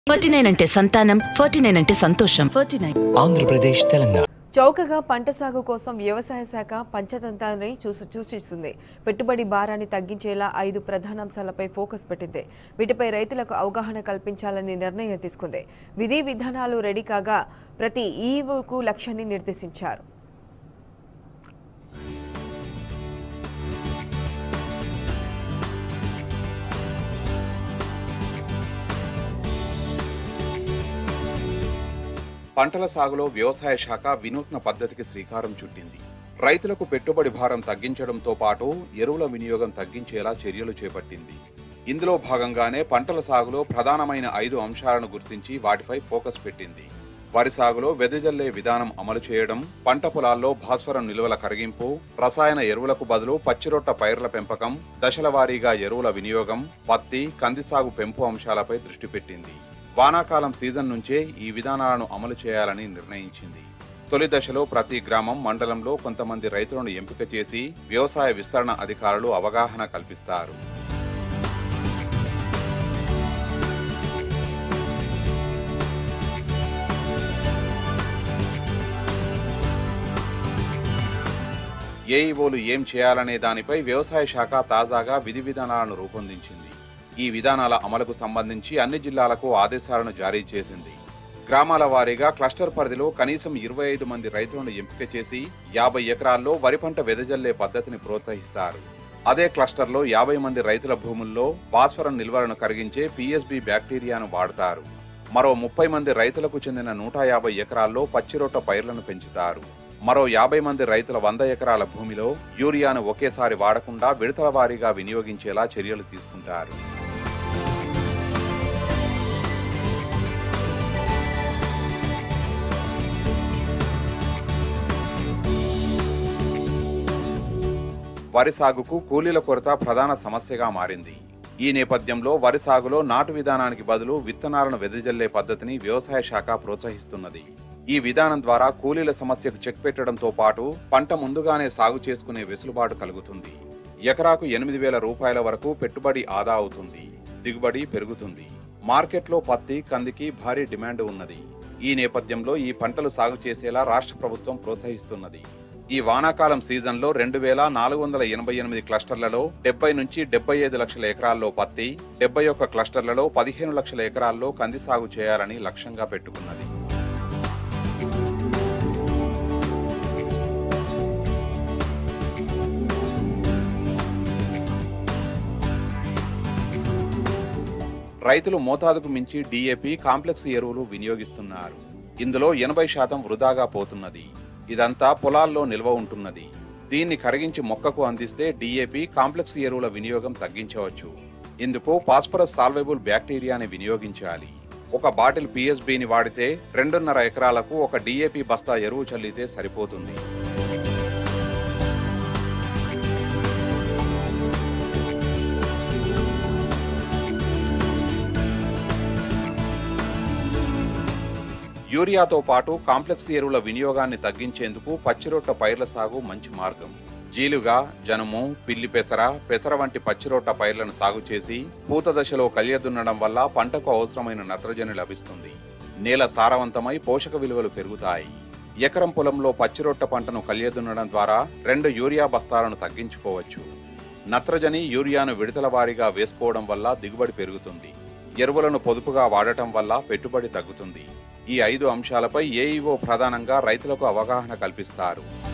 forty nine అంటే సంతానం forty nine అంటే సంతోషం ఫార్టీ నైన్ ఆంధ్రప్రదేశ్ తెలంగాణ చౌకగా పంట సాగు కోసం వ్యవసాయ శాఖ పంచతంత్రాన్ని చూసి సూచిస్తుంది పెట్టుబడి భారాన్ని తగ్గించేలా ఐదు ప్రధానాంశాలపై ఫోకస్ పెట్టింది వీటిపై రైతులకు అవగాహన కల్పించాలని నిర్ణయం తీసుకుంది విధి విధానాలు రెడీ కాగా ప్రతి ఈవోకు లక్ష్యాన్ని నిర్దేశించారు పంటల సాగులో వ్యవసాయ శాఖ వినూత్న పద్ధతికి శ్రీకారం చుట్టింది రైతులకు పెట్టుబడి భారం తగ్గించడంతో పాటు ఎరువుల వినియోగం తగ్గించేలా చర్యలు చేపట్టింది ఇందులో భాగంగానే పంటల సాగులో ప్రధానమైన ఐదు అంశాలను గుర్తించి వాటిపై ఫోకస్ పెట్టింది వరి సాగులో వెదజల్లే విధానం అమలు చేయడం పంట పొలాల్లో భాస్వరం నిల్వల కరిగింపు రసాయన ఎరువులకు బదులు పచ్చిరొట్ట పైర్ల పెంపకం దశల వారీగా ఎరువుల వినియోగం పత్తి కంది సాగు పెంపు అంశాలపై దృష్టి పెట్టింది వానాకాలం సీజన్ నుంచే ఈ విధానాలను అమలు చేయాలని నిర్ణయించింది తొలి దశలో ప్రతి గ్రామం మండలంలో కొంతమంది రైతులను ఎంపిక చేసి వ్యవసాయ విస్తరణ అధికారులు అవగాహన కల్పిస్తారు ఏఈఓలు ఏం చేయాలనే దానిపై వ్యవసాయ శాఖ తాజాగా విధి విధానాలను రూపొందించింది ఈ విధానాల అమలుకు సంబంధించి అన్ని జిల్లాలకు ఆదేశాలను జారీ చేసింది గ్రామాల వారీగా క్లస్టర్ పరిధిలో కనీసం ఇరవై ఐదు మంది రైతులను ఎంపిక చేసి యాభై ఎకరాల్లో వరి పంట వెదజల్లే పద్ధతిని ప్రోత్సహిస్తారు అదే క్లస్టర్లో యాభై మంది రైతుల భూముల్లో భాస్వరం నిల్వలను కరిగించే పిఎస్బి బ్యాక్టీరియాను వాడతారు మరో ముప్పై మంది రైతులకు చెందిన నూట యాభై ఎకరాల్లో పచ్చిరొట్ట పైర్లను పెంచుతారు మరో యాభై మంది రైతుల వంద ఎకరాల భూమిలో యూరియాను ఒకేసారి వాడకుండా విడతల వారీగా వినియోగించేలా చర్యలు తీసుకుంటారు వరి సాగుకు కూలీల కొరత ప్రధాన సమస్యగా మారింది ఈ నేపథ్యంలో వరి సాగులో నాటు విధానానికి బదులు విత్తనాలను వెదజల్లే పద్ధతిని వ్యవసాయ శాఖ ప్రోత్సహిస్తున్నది ఈ విధానం ద్వారా కూలీల సమస్యకు చెక్ పెట్టడంతో పాటు పంట ముందుగానే సాగు చేసుకునే వెసులుబాటు కలుగుతుంది ఎకరాకు ఎనిమిది వేల రూపాయల వరకు పెట్టుబడి ఆదా అవుతుంది దిగుబడి పెరుగుతుంది మార్కెట్లో పత్తి కందికి భారీ డిమాండ్ ఉన్నది ఈ నేపథ్యంలో ఈ పంటలు సాగు చేసేలా రాష్ట్ర ప్రభుత్వం ప్రోత్సహిస్తున్నది ఈ వానాకాలం సీజన్లో రెండు వేల నాలుగు వందల ఎనభై ఎనిమిది క్లస్టర్లలో డెబ్బై నుంచి డెబ్బై ఐదు లక్షల ఎకరాల్లో పత్తి డెబ్బై ఒక్క క్లస్టర్లలో పదిహేను లక్షల ఎకరాల్లో కంది సాగు చేయాలని లక్ష్యంగా పెట్టుకున్నది రైతులు మోతాదుకు మించి డీఏపీ కాంప్లెక్స్ ఎరువులు వినియోగిస్తున్నారు ఇందులో ఎనభై శాతం వృధాగా పోతున్నది ఇదంతా పొలాల్లో నిల్వ ఉంటున్నది దీన్ని కరిగించి మొక్కకు అందిస్తే డీఏపీ కాంప్లెక్స్ ఎరువుల వినియోగం తగ్గించవచ్చు ఇందుకు పాస్పరస్ సాల్వెబుల్ బ్యాక్టీరియాని వినియోగించాలి ఒక బాటిల్ పిఎస్బిని వాడితే రెండున్నర ఎకరాలకు ఒక డీఏపీ బస్తా ఎరువు చల్లితే సరిపోతుంది యూరియాతో పాటు కాంప్లెక్స్ ఎరువుల వినియోగాన్ని తగ్గించేందుకు పచ్చిరొట్ట పైర్ల సాగు మంచి మార్గం జీలుగా జనుము పిల్లి పెసర పెసర వంటి పచ్చిరొట్ట పైర్లను సాగు చేసి పూత దశలో కలియదున్నడం వల్ల పంటకు అవసరమైన నత్రజని లభిస్తుంది నేల సారవంతమై పోషక విలువలు పెరుగుతాయి ఎకరం పొలంలో పచ్చిరొట్ట పంటను కలియదున్నడం ద్వారా రెండు యూరియా బస్తాలను తగ్గించుకోవచ్చు నత్రజని యూరియాను విడతల వారీగా వేసుకోవడం వల్ల దిగుబడి పెరుగుతుంది ఎరువులను పొదుపుగా వాడటం వల్ల పెట్టుబడి తగ్గుతుంది ఈ ఐదు అంశాలపై ఏఈఓ ప్రధానంగా రైతులకు అవగాహన కల్పిస్తారు